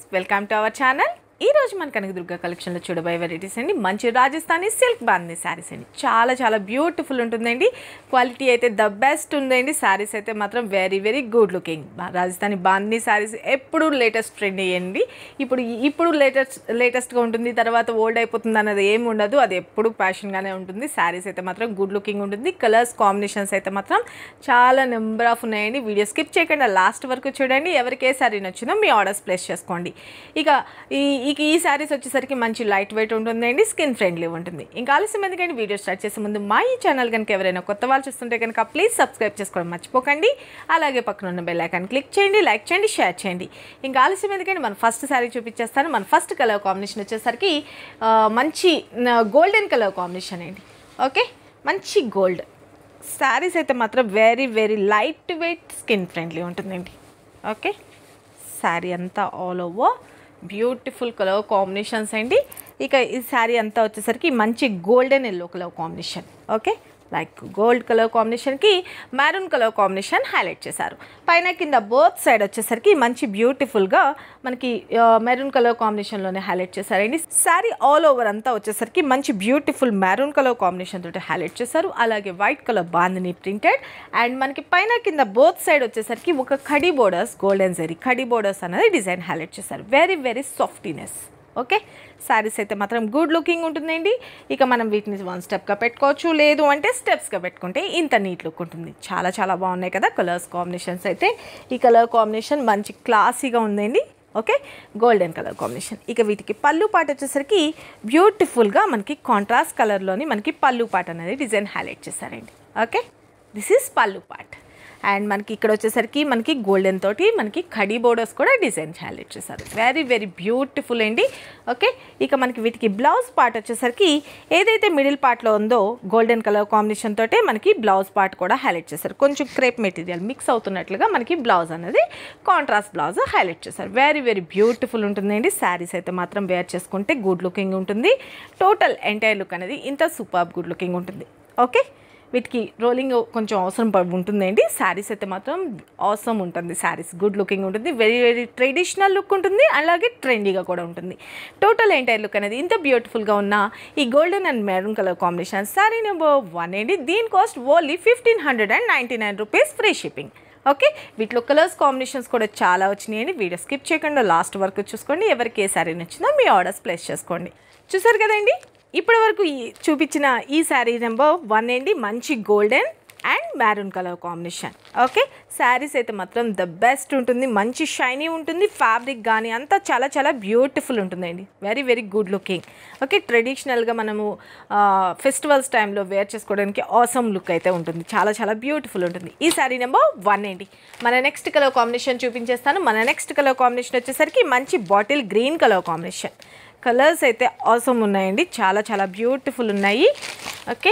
welcome to our channel ఈ రోజు మన కనకదుర్గ కలెక్షన్లో చూడబోయే వెరైటీస్ అండి మంచి రాజస్థానీ సిల్క్ బాంది శారీస్ అండి చాలా చాలా బ్యూటిఫుల్ ఉంటుందండి క్వాలిటీ అయితే ద బెస్ట్ ఉందండి శారీస్ అయితే మాత్రం very very good looking Rajasthani bandhani saris ఎప్పుడు లేటెస్ట్ ట్రెండ్ అయ్యండి ఇప్పుడు ఇప్పుడు లేటెస్ట్ లేటెస్ట్గా ఉంటుంది తర్వాత ఓల్డ్ అయిపోతుంది అన్నది ఏమి ఉండదు అది ఎప్పుడు ఫ్యాషన్గానే ఉంటుంది శారీస్ అయితే మాత్రం గుడ్ లుకింగ్ ఉంటుంది కలర్స్ కాంబినేషన్స్ అయితే మాత్రం చాలా నెంబర్ ఆఫ్ ఉన్నాయండి వీడియో స్కిప్ చేయకుండా లాస్ట్ వరకు చూడండి ఎవరికి ఏ శారీ నచ్చిందో మీ ఆర్డర్స్ ప్లేస్ చేసుకోండి ఇక ఈ ఇక ఈ శారీస్ వచ్చేసరికి మంచి లైట్ వెయిట్ ఉంటుందండి స్కిన్ ఫ్రెండ్లీ ఉంటుంది ఇంకా ఆలస్యం ఎందుకంటే వీడియో స్టార్ట్ చేసే ముందు మా ఈ ఛానల్ కనుక ఎవరైనా కొత్త వాళ్ళు చూస్తుంటే కనుక ప్లీజ్ సబ్స్క్రైబ్ చేసుకోవడం మర్చిపోకండి అలాగే పక్కన ఉన్న బెల్ ఐకాన్ క్లిక్ చేయండి లైక్ చేయండి షేర్ చేయండి ఇంకా ఆలస్యం ఎందుకంటే మన ఫస్ట్ శారీ చూపించేస్తాను మన ఫస్ట్ కలర్ కాంబినేషన్ వచ్చేసరికి ఆ, మంచి గోల్డెన్ కలర్ కాంబినేషన్ అండి ఓకే మంచి గోల్డ్ శారీస్ అయితే మాత్రం very very light weight skin friendly ఉంటుందండి ఓకే శారీ అంతా all over beautiful colour combinations అండి ఇక ఈ శారీ అంతా వచ్చేసరికి మంచి golden yellow colour combination okay like gold colour కాంబినేషన్కి మ్యారూన్ కలర్ కాంబినేషన్ హైలైట్ చేశారు పైన కింద బోత్ సైడ్ వచ్చేసరికి మంచి బ్యూటిఫుల్గా మనకి మెరూన్ కలర్ కాంబినేషన్లోనే హైలైట్ చేశారండి శారీ ఆల్ ఓవర్ అంతా వచ్చేసరికి మంచి బ్యూటిఫుల్ మెరూన్ కలర్ కాంబినేషన్ తోటి హైలైట్ చేశారు అలాగే white colour bandhani printed and మనకి పైన కింద బోత్ సైడ్ వచ్చేసరికి ఒక khadi borders golden zari khadi borders అనేది డిజైన్ హైలైట్ చేశారు very very softness okay saris అయితే మాత్రం గుడ్ లుకింగ్ ఉంటుందండి ఇక మనం వీటిని వన్ స్టెప్గా పెట్టుకోవచ్చు లేదు అంటే స్టెప్స్గా పెట్టుకుంటే ఇంత నీట్ లుక్ ఉంటుంది చాలా చాలా బాగున్నాయి కదా కలర్స్ కాంబినేషన్స్ అయితే ఈ కలర్ కాంబినేషన్ మంచి క్లాసీగా ఉందండి ఓకే గోల్డెన్ కలర్ కాంబినేషన్ ఇక వీటికి పళ్ళు పాట వచ్చేసరికి బ్యూటిఫుల్గా మనకి కాంట్రాస్ట్ కలర్లోని మనకి పళ్ళు పాట అనేది డిజైన్ హైలైట్ చేశారండి okay this is pallu part and మనకి ఇక్కడ వచ్చేసరికి మనకి గోల్డెన్ తోటి మనకి ఖడీ బోర్డర్స్ కూడా డిజైన్ హైలైట్ చేశారు వెరీ వెరీ బ్యూటిఫుల్ అండి ఓకే ఇక మనకి వీటికి బ్లౌజ్ పార్ట్ వచ్చేసరికి ఏదైతే మిడిల్ పార్ట్లో ఉందో గోల్డెన్ కలర్ కాంబినేషన్ తోటే మనకి బ్లౌజ్ పార్ట్ కూడా హైలైట్ చేశారు కొంచెం క్రేప్ మెటీరియల్ మిక్స్ అవుతున్నట్లుగా మనకి బ్లౌజ్ అనేది కాంట్రాస్ట్ బ్లౌజ్ హైలైట్ చేశారు వెరీ వెరీ బ్యూటిఫుల్ ఉంటుందండి శారీస్ అయితే మాత్రం వేర్ చేసుకుంటే గుడ్ లుకింగ్ ఉంటుంది టోటల్ ఎంటైర్ లుక్ అనేది ఇంత సూపర్ గుడ్ లుకింగ్ ఉంటుంది ఓకే వీటికి రోలింగ్ కొంచెం అవసరం పడి ఉంటుందండి శారీస్ అయితే మాత్రం అవసరం ఉంటుంది శారీస్ గుడ్ లుకింగ్ ఉంటుంది వెరీ వెరీ ట్రెడిషనల్ లుక్ ఉంటుంది అలాగే ట్రెండీగా కూడా ఉంటుంది టోటల్ ఎంటైర్ లుక్ అనేది ఇంత బ్యూటిఫుల్గా ఉన్న ఈ golden and maroon colour combination sari number one అండి దీని cost only fifteen hundred and ninety nine rupees free shipping okay వీటిలో కలర్స్ కాంబినేషన్స్ కూడా చాలా వచ్చినాయండి వీడియో స్కిప్ చేయకుండా లాస్ట్ వరకు చూసుకోండి ఎవరికి ఏ శారీ నచ్చిందో మీ ఆర్డర్స్ ప్లేస్ చేసుకోండి చూసారు కదండి ఇప్పటి వరకు ఈ చూపించిన ఈ శారీ నెంబర్ వన్ అండి మంచి golden and maroon colour combination okay saris అయితే మాత్రం ద బెస్ట్ ఉంటుంది మంచి షైనీ ఉంటుంది ఫ్యాబ్రిక్ కానీ అంతా చాలా చాలా బ్యూటిఫుల్ ఉంటుందండి very very good looking okay ట్రెడిషనల్గా మనము ఫెస్టివల్స్ టైంలో వేర్ చేసుకోవడానికి ఆసమ్ లుక్ అయితే ఉంటుంది చాలా చాలా బ్యూటిఫుల్ ఉంటుంది ఈ శారీ నెంబర్ వన్ అండి మన నెక్స్ట్ కలర్ కాంబినేషన్ చూపించేస్తాను మన నెక్స్ట్ కలర్ కాంబినేషన్ వచ్చేసరికి మంచి bottle green colour combination colours అయితే ఆసమ్ ఉన్నాయండి చాలా చాలా బ్యూటిఫుల్ ఉన్నాయి ఓకే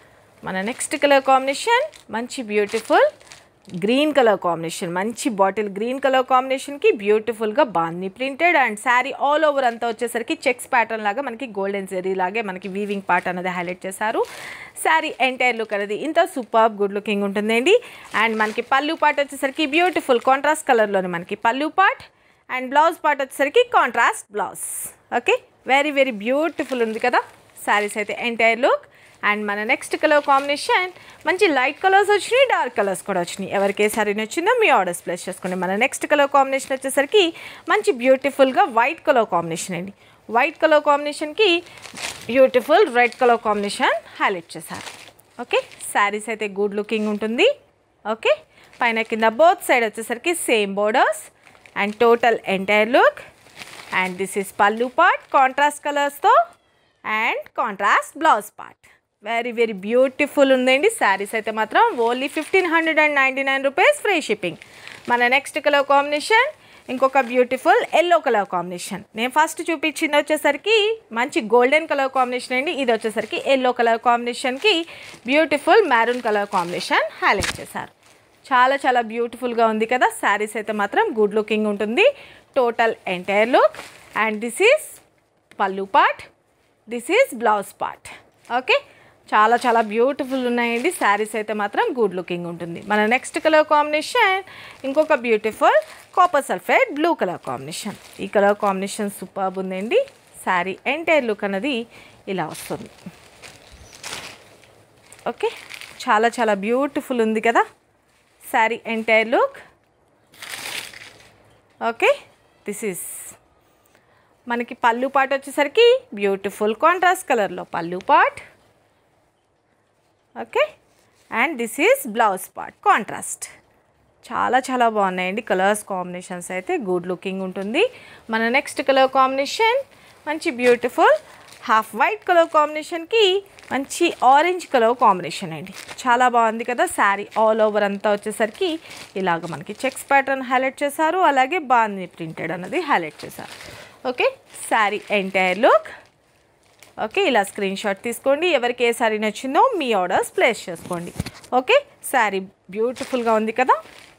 మన నెక్స్ట్ కలర్ కాంబినేషన్ మంచి బ్యూటిఫుల్ గ్రీన్ కలర్ కాంబినేషన్ మంచి బాటిల్ గ్రీన్ కలర్ కాంబినేషన్కి బ్యూటిఫుల్గా బాంది printed and sari all over అంతా వచ్చేసరికి చెక్స్ ప్యాటర్న్ లాగా మనకి గోల్డెన్ జెరీ లాగే మనకి వీవింగ్ పార్ట్ అనేది హైలైట్ చేశారు శారీ ఎంటైర్ లుక్ అనేది ఇంత సూపర్ గుడ్ లుకింగ్ ఉంటుందండి అండ్ మనకి పళ్ళు పార్ట్ వచ్చేసరికి బ్యూటిఫుల్ కాంట్రాస్ట్ కలర్లోని మనకి pallu part and blouse part వచ్చేసరికి contrast blouse okay very very beautiful ఉంది కదా శారీస్ అయితే ఎంటైర్ లుక్ అండ్ మన నెక్స్ట్ కలర్ కాంబినేషన్ మంచి లైట్ కలర్స్ వచ్చినాయి డార్క్ కలర్స్ కూడా వచ్చినాయి ఎవరికి ఏ సారీ నచ్చిందో మీ ఆర్డర్స్ ప్లేస్ చేసుకోండి మన నెక్స్ట్ కలర్ కాంబినేషన్ వచ్చేసరికి మంచి బ్యూటిఫుల్గా వైట్ కలర్ కాంబినేషన్ అండి వైట్ కలర్ కాంబినేషన్కి beautiful red colour combination highlight చేశారు ఓకే శారీస్ అయితే గుడ్ లుకింగ్ ఉంటుంది ఓకే పైన కింద బోత్ సైడ్ వచ్చేసరికి same borders and total entire look and this is pallu part contrast కలర్స్తో and contrast blouse part very very beautiful ఉందండి శారీస్ అయితే మాత్రం only fifteen hundred and ninety nine rupees free shipping మన next colour combination ఇంకొక beautiful yellow colour combination నేను first చూపించింది వచ్చేసరికి మంచి గోల్డెన్ కలర్ కాంబినేషన్ అండి ఇది వచ్చేసరికి ఎల్లో కలర్ కాంబినేషన్కి beautiful maroon colour combination highlight చేశారు చాలా చాలా బ్యూటిఫుల్గా ఉంది కదా శారీస్ అయితే మాత్రం గుడ్ లుకింగ్ ఉంటుంది total entire look and this is pallu part this is blouse part okay చాలా చాలా బ్యూటిఫుల్ ఉన్నాయండి శారీస్ అయితే మాత్రం గుడ్ లుకింగ్ ఉంటుంది మన నెక్స్ట్ కలర్ కాంబినేషన్ ఇంకొక beautiful copper sulphate blue colour combination ఈ కలర్ కాంబినేషన్ సూపర్ ఉందండి శారీ ఎంటైర్ లుక్ అనేది ఇలా వస్తుంది ఓకే చాలా చాలా బ్యూటిఫుల్ ఉంది కదా sari entire look okay this is మనకి పళ్ళు పాట్ వచ్చేసరికి బ్యూటిఫుల్ కాంట్రాస్ట్ కలర్లో pallu part okay and this is blouse part contrast చాలా చాలా బాగున్నాయండి కలర్స్ కాంబినేషన్స్ అయితే గుడ్ లుకింగ్ ఉంటుంది మన నెక్స్ట్ కలర్ కాంబినేషన్ మంచి బ్యూటిఫుల్ హాఫ్ వైట్ కలర్ కాంబినేషన్కి మంచి ఆరెంజ్ కలర్ కాంబినేషన్ అండి చాలా బాగుంది కదా శారీ ఆల్ ఓవర్ అంతా వచ్చేసరికి ఇలాగ మనకి చెక్స్ ప్యాటర్న్ హైలైట్ చేశారు అలాగే బాగుంది ప్రింటెడ్ అన్నది హైలైట్ చేశారు okay sari entire look okay ఇలా స్క్రీన్ షాట్ తీసుకోండి ఎవరికి ఏ శారీ నచ్చిందో మీ ఆర్డర్స్ ప్లేస్ చేసుకోండి ఓకే శారీ బ్యూటిఫుల్గా ఉంది కదా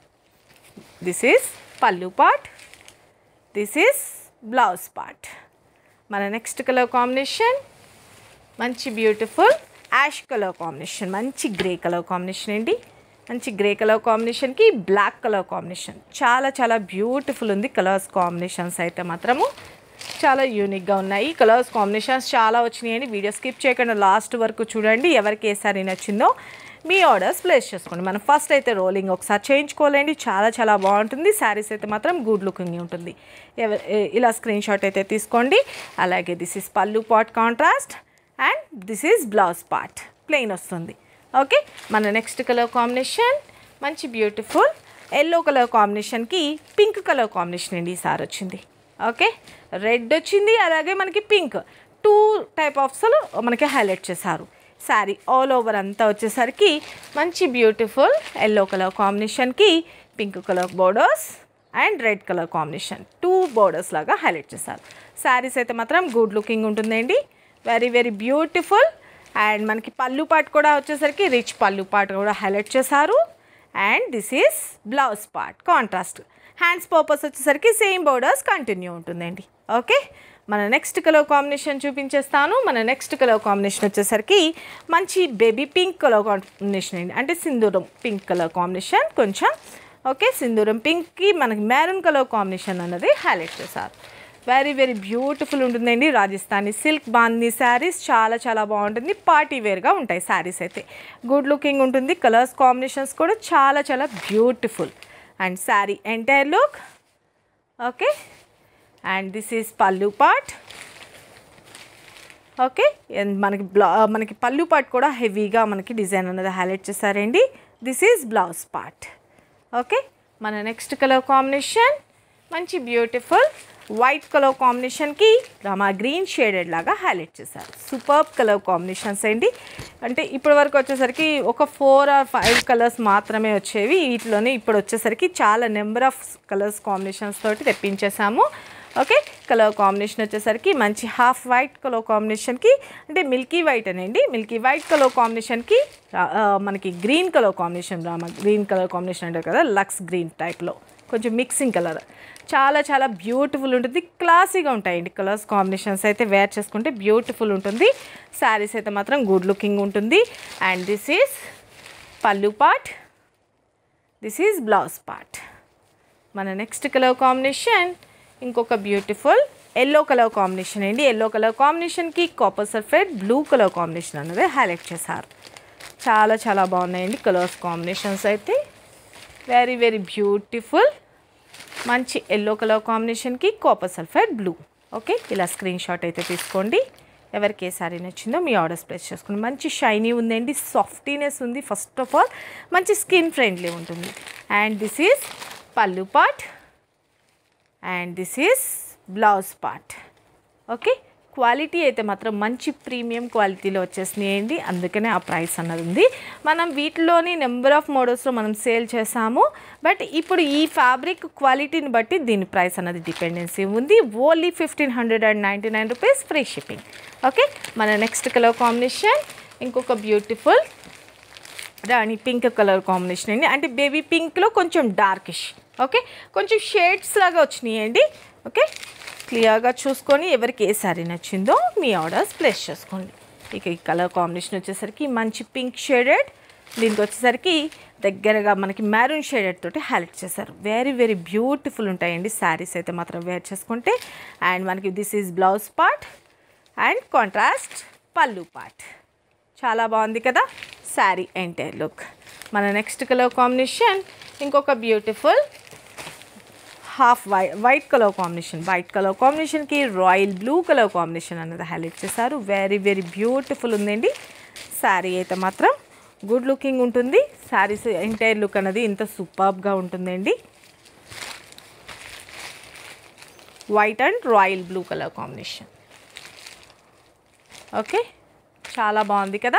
this is pallu part this is blouse part మన నెక్స్ట్ కలర్ కాంబినేషన్ మంచి బ్యూటిఫుల్ యాష్ కలర్ కాంబినేషన్ మంచి గ్రే కలర్ కాంబినేషన్ అండి మంచి గ్రే కలర్ కాంబినేషన్కి బ్లాక్ కలర్ కాంబినేషన్ చాలా చాలా బ్యూటిఫుల్ ఉంది కలర్స్ కాంబినేషన్స్ అయితే మాత్రము చాలా యూనిక్గా ఉన్నాయి కలర్స్ కాంబినేషన్స్ చాలా వచ్చినాయండి వీడియో స్కిప్ చేయకుండా లాస్ట్ వరకు చూడండి ఎవరికి ఏ సారీ నచ్చిందో మీ ఆర్డర్స్ ప్లేస్ చేసుకోండి మనం ఫస్ట్ అయితే రోలింగ్ ఒకసారి చేయించుకోలేండి చాలా చాలా బాగుంటుంది శారీస్ అయితే మాత్రం గుడ్ లుకింగ్ ఉంటుంది ఎవ- ఏ- ఇలా స్క్రీన్ షాట్ అయితే తీసుకోండి అలాగే this is pallu part contrast and this is blouse part plain వస్తుంది ఓకే మన నెక్స్ట్ కలర్ కాంబినేషన్ మంచి బ్యూటిఫుల్ ఎల్లో కలర్ కాంబినేషన్కి పింక్ కలర్ కాంబినేషన్ అండి ఈసారి వచ్చింది ఓకే రెడ్ వచ్చింది అలాగే మనకి పింక్ టూ టైప్ ఆఫ్స్లో మనకి హైలైట్ చేశారు శారీ ఆల్ ఓవర్ అంతా వచ్చేసరికి మంచి బ్యూటిఫుల్ ఎల్లో కలర్ కాంబినేషన్కి pink colour borders and red colour combination two borders లాగా హైలైట్ చేశారు శారీస్ అయితే మాత్రం గుడ్ లుకింగ్ ఉంటుందండి వెరీ వెరీ బ్యూటిఫుల్ అండ్ మనకి పళ్ళు పాట్ కూడా వచ్చేసరికి రిచ్ పళ్ళు పాట్ కూడా హైలైట్ చేశారు and this is blouse part contrast hands purpose వచ్చేసరికి సేమ్ బోర్డర్స్ కంటిన్యూ ఉంటుందండి ఓకే మన నెక్స్ట్ కలర్ కాంబినేషన్ చూపించేస్తాను మన నెక్స్ట్ కలర్ కాంబినేషన్ వచ్చేసరికి మంచి బేబీ పింక్ కలర్ కాంబినేషన్ అండి అంటే సింధూరం పింక్ కలర్ కాంబినేషన్ కొంచెం ఓకే సింధూరం పింక్కి మనకి మెరూన్ కలర్ కాంబినేషన్ అన్నది హైలైట్ చేశారు వెరీ వెరీ బ్యూటిఫుల్ ఉంటుందండి రాజస్థానీ సిల్క్ బాందీ శారీస్ చాలా చాలా బాగుంటుంది పార్టీ వేర్గా ఉంటాయి శారీస్ అయితే గుడ్ లుకింగ్ ఉంటుంది కలర్స్ కాంబినేషన్స్ కూడా చాలా చాలా beautiful and sari entire look okay and this is pallu part okay and మనకి బ్లా మనకి పళ్ళు పార్ట్ కూడా హెవీగా మనకి డిజైన్ అనేది హైలైట్ చేశారండి this is blouse part okay మన నెక్స్ట్ కలర్ కాంబినేషన్ మంచి బ్యూటిఫుల్ వైట్ కలర్ కాంబినేషన్కి రమా గ్రీన్ షేడెడ్ లాగా హైలైట్ చేశారు సూపర్బ్ కలర్ కాంబినేషన్స్ అండి అంటే ఇప్పటి వరకు వచ్చేసరికి ఒక ఫోర్ ఆర్ ఫైవ్ కలర్స్ మాత్రమే వచ్చేవి వీటిలోనే ఇప్పుడు వచ్చేసరికి చాలా నెంబర్ ఆఫ్ కలర్స్ కాంబినేషన్స్ తోటి తెప్పించేసాము ఓకే కలర్ కాంబినేషన్ వచ్చేసరికి మంచి హాఫ్ వైట్ కలర్ కాంబినేషన్కి అంటే మిల్కీ వైట్ అనండి మిల్కీ వైట్ కలర్ కాంబినేషన్కి రా- ఆ, మనకి green colour combination Rama green colour combination అంటారు కదా లక్స్ గ్రీన్ టైప్లో కొంచెం మిక్సింగ్ కలర్ చాలా చాలా బ్యూటిఫుల్ ఉంటుంది క్లాసీగా ఉంటాయండి కలర్స్ కాంబినేషన్స్ అయితే వేర్ చేసుకుంటే బ్యూటిఫుల్ ఉంటుంది శారీస్ అయితే మాత్రం గుడ్ లుకింగ్ ఉంటుంది and this is pallu part this is blouse part మన నెక్స్ట్ కలర్ కాంబినేషన్ ఇంకొక బ్యూటిఫుల్ ఎల్లో కలర్ కాంబినేషన్ అండి ఎల్లో కలర్ కాంబినేషన్కి copper sulphate blue colour combination అనేది హైలైట్ చేశారు చాలా చాలా బాగున్నాయండి కలర్స్ కాంబినేషన్స్ అయితే వెరీ వెరీ బ్యూటిఫుల్ మంచి ఎల్లో కలర్ కాంబినేషన్కి కాపర్ సల్ఫేట్ బ్లూ ఓకే ఇలా స్క్రీన్ షాట్ అయితే తీసుకోండి ఎవరికి ఏ సారీ నచ్చిందో మీ ఆర్డర్స్ ప్లేస్ చేసుకోండి మంచి షైనీ ఉందండి సాఫ్టీనెస్ ఉంది ఫస్ట్ ఆఫ్ ఆల్ మంచి స్కిన్ ఫ్రెండ్లీ ఉంటుంది and this is pallu part and this is blouse part okay quality అయితే మాత్రం మంచి ప్రీమియం క్వాలిటీలో వచ్చేసినాయండి అందుకనే ఆ ప్రైస్ అన్నది ఉంది మనం వీటిలోని నెంబర్ ఆఫ్ మోడల్స్లో మనం సేల్ చేసాము బట్ ఇప్పుడు ఈ ఫ్యాబ్రిక్ క్వాలిటీని బట్టి దీని ప్రైస్ అన్నది డిపెండెన్సీ ఉంది only fifteen hundred and ninety nine rupees free shipping okay మన నెక్స్ట్ కలర్ కాంబినేషన్ ఇంకొక beautiful Rani pink colour combination అండి అంటే బేబీ పింక్లో కొంచెం డార్కిష్ ఓకే కొంచెం షేడ్స్ లాగా వచ్చినాయండి ఓకే క్లియర్గా చూసుకొని ఎవరికి ఏ శారీ నచ్చిందో మీ ఆర్డర్స్ ప్లేస్ చేసుకోండి ఇక ఈ కలర్ కాంబినేషన్ వచ్చేసరికి మంచి పింక్ షేడెడ్ దీనికి వచ్చేసరికి దగ్గరగా మనకి మ్యారూన్ షేడెడ్ తోటి హైలైట్ చేశారు వెరీ వెరీ బ్యూటిఫుల్ ఉంటాయండి శారీస్ అయితే మాత్రం వేర్ చేసుకుంటే అండ్ మనకి this is blouse part and contrast pallu part చాలా బాగుంది కదా శారీ ఎంటైర్ లుక్ మన నెక్స్ట్ కలర్ కాంబినేషన్ ఇంకొక beautiful half white white colour combination white colour కాంబినేషన్కి రాయల్ బ్లూ కలర్ కాంబినేషన్ అనేది హైలైట్ చేశారు వెరీ వెరీ బ్యూటిఫుల్ ఉందండి శారీ అయితే మాత్రం గుడ్ లుకింగ్ ఉంటుంది శారీస్ ఎంటైర్ లుక్ అనేది ఇంత సూపర్బ్గా ఉంటుందండి white and royal blue colour combination okay చాలా బాగుంది కదా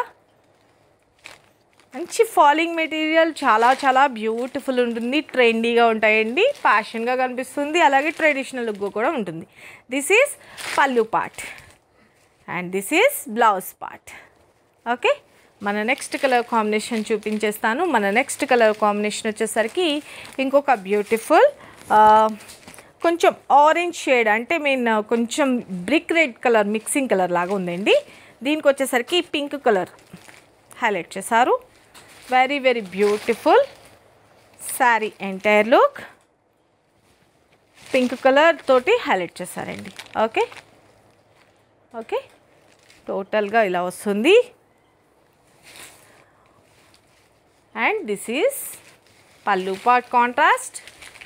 మంచి ఫాలింగ్ మెటీరియల్ చాలా చాలా బ్యూటిఫుల్ ఉంటుంది ట్రెండీగా ఉంటాయండి ఫ్యాషన్గా కనిపిస్తుంది అలాగే ట్రెడిషనల్ లుక్ కూడా ఉంటుంది this is pallu part and this is blouse part okay మన నెక్స్ట్ కలర్ కాంబినేషన్ చూపించేస్తాను మన నెక్స్ట్ కలర్ కాంబినేషన్ వచ్చేసరికి ఇంకొక బ్యూటిఫుల్ కొంచెం ఆరెంజ్ షేడ్ అంటే మీన్ కొంచెం brick red colour mixing colour లాగా ఉందండి దీనికి వచ్చేసరికి పింక్ కలర్ హైలైట్ చేశారు very very beautiful sari entire look pink colour తోటి హైలైట్ చేశారండి ఓకే ఓకే టోటల్గా ఇలా వస్తుంది and this is pallu part contrast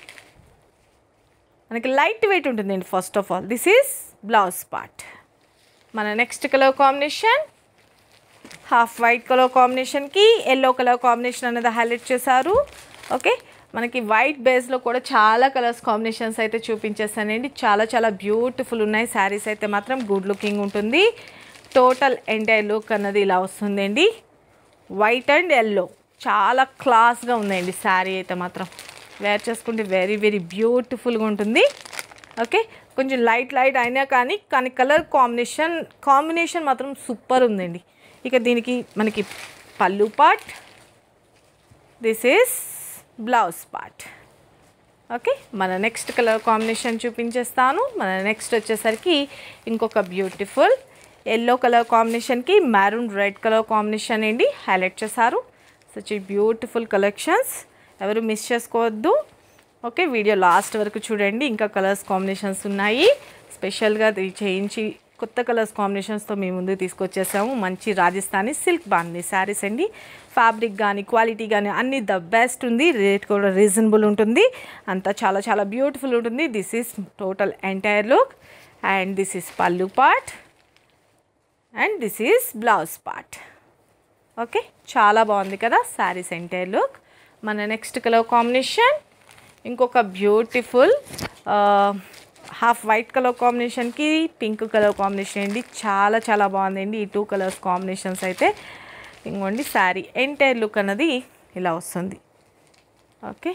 మనకి లైట్ వెయిట్ ఉంటుందండి first of all this is blouse part మన next colour combination half white colour కాంబినేషన్కి ఎల్లో కలర్ కాంబినేషన్ అనేది హైలైట్ చేశారు ఓకే మనకి వైట్ బేస్లో కూడా చాలా కలర్స్ కాంబినేషన్స్ అయితే చూపించేస్తానండి చాలా చాలా బ్యూటిఫుల్ ఉన్నాయి శారీస్ అయితే మాత్రం గుడ్ లుకింగ్ ఉంటుంది టోటల్ ఎంటైర్ లుక్ అన్నది ఇలా వస్తుందండి వైట్ అండ్ ఎల్లో చాలా క్లాస్గా ఉందండి శారీ అయితే మాత్రం వేర్ చేసుకుంటే వెరీ వెరీ బ్యూటిఫుల్గా ఉంటుంది ఓకే కొంచెం లైట్ లైట్ అయినా కానీ కానీ కలర్ కాంబినేషన్ కాంబినేషన్ మాత్రం సూపర్ ఉందండి ఇక దీనికి మనకి pallu part this is blouse part okay మన నెక్స్ట్ కలర్ కాంబినేషన్ చూపించేస్తాను మన నెక్స్ట్ వచ్చేసరికి ఇంకొక బ్యూటిఫుల్ ఎల్లో కలర్ కాంబినేషన్కి మ్యారూన్ రెడ్ కలర్ కాంబినేషన్ అండి హైలైట్ చేశారు సచ్ బ్యూటిఫుల్ కలెక్షన్స్ ఎవరు మిస్ చేసుకోవద్దు ఓకే వీడియో లాస్ట్ వరకు చూడండి ఇంకా కలర్స్ కాంబినేషన్స్ ఉన్నాయి స్పెషల్గా ఇది చేయించి కొత్త కలర్స్ కాంబినేషన్స్తో మేము ముందు తీసుకొచ్చేసాము మంచి రాజస్థానీ సిల్క్ బాగుంది శారీస్ అండి ఫ్యాబ్రిక్ కానీ క్వాలిటీ కానీ అన్ని ద బెస్ట్ ఉంది రేట్ కూడా రీజనబుల్ ఉంటుంది అంతా చాలా చాలా బ్యూటిఫుల్ ఉంటుంది this is total entire look and this is pallu part and this is blouse part okay చాలా బాగుంది కదా శారీస్ ఎంటైర్ లుక్ మన నెక్స్ట్ కలర్ కాంబినేషన్ ఇంకొక బ్యూటిఫుల్ హాఫ్ వైట్ కలర్ కాంబినేషన్కి పింక్ కలర్ కాంబినేషన్ అండి చాలా చాలా బాగుందండి ఈ టూ కలర్స్ కాంబినేషన్స్ అయితే ఇంకోండి శారీ ఎంటైర్ లుక్ అన్నది ఇలా వస్తుంది ఓకే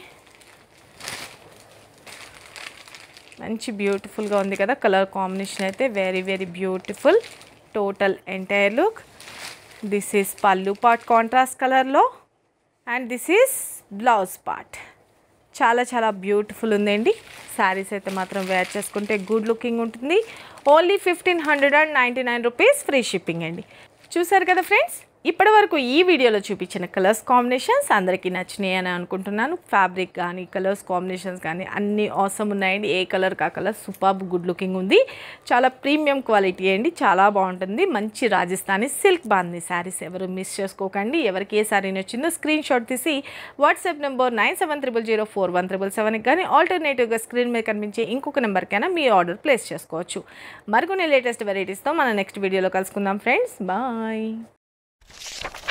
మంచి బ్యూటిఫుల్గా ఉంది కదా కలర్ కాంబినేషన్ అయితే very very beautiful total entire look this is pallu part contrast కలర్లో and this is blouse part చాలా చాలా బ్యూటిఫుల్ ఉందండి శారీస్ అయితే మాత్రం వేర్ చేసుకుంటే గుడ్ లుకింగ్ ఉంటుంది only fifteen hundred and ninety nine rupees free shipping అండి చూసారు కదా ఫ్రెండ్స్ ఇప్పటి వరకు ఈ వీడియోలో చూపించిన కలర్స్ కాంబినేషన్స్ అందరికీ నచ్చినాయి అని అనుకుంటున్నాను ఫ్యాబ్రిక్ కానీ కలర్స్ కాంబినేషన్స్ కానీ అన్నీ అవసరం ఉన్నాయండి ఏ కలర్ కా కలర్ సూపర్ గుడ్ లుకింగ్ ఉంది చాలా ప్రీమియం క్వాలిటీ అండి చాలా బాగుంటుంది మంచి రాజస్థానీ సిల్క్ బాగుంది శారీస్ ఎవరు మిస్ చేసుకోకండి ఎవరికి ఏ శారీ నచ్చిందో స్క్రీన్ షాట్ తీసి WhatsApp number nine seven triple zero four one triple సెవెన్కి కానీ ఆల్టర్నేటివ్గా స్క్రీన్ మీద కనిపించే ఇంకొక నెంబర్కైనా మీ ఆర్డర్ ప్లేస్ చేసుకోవచ్చు మరికొన్ని లేటెస్ట్ వెరైటీస్తో మన నెక్స్ట్ వీడియోలో కలుసుకుందాం ఫ్రెండ్స్ బాయ్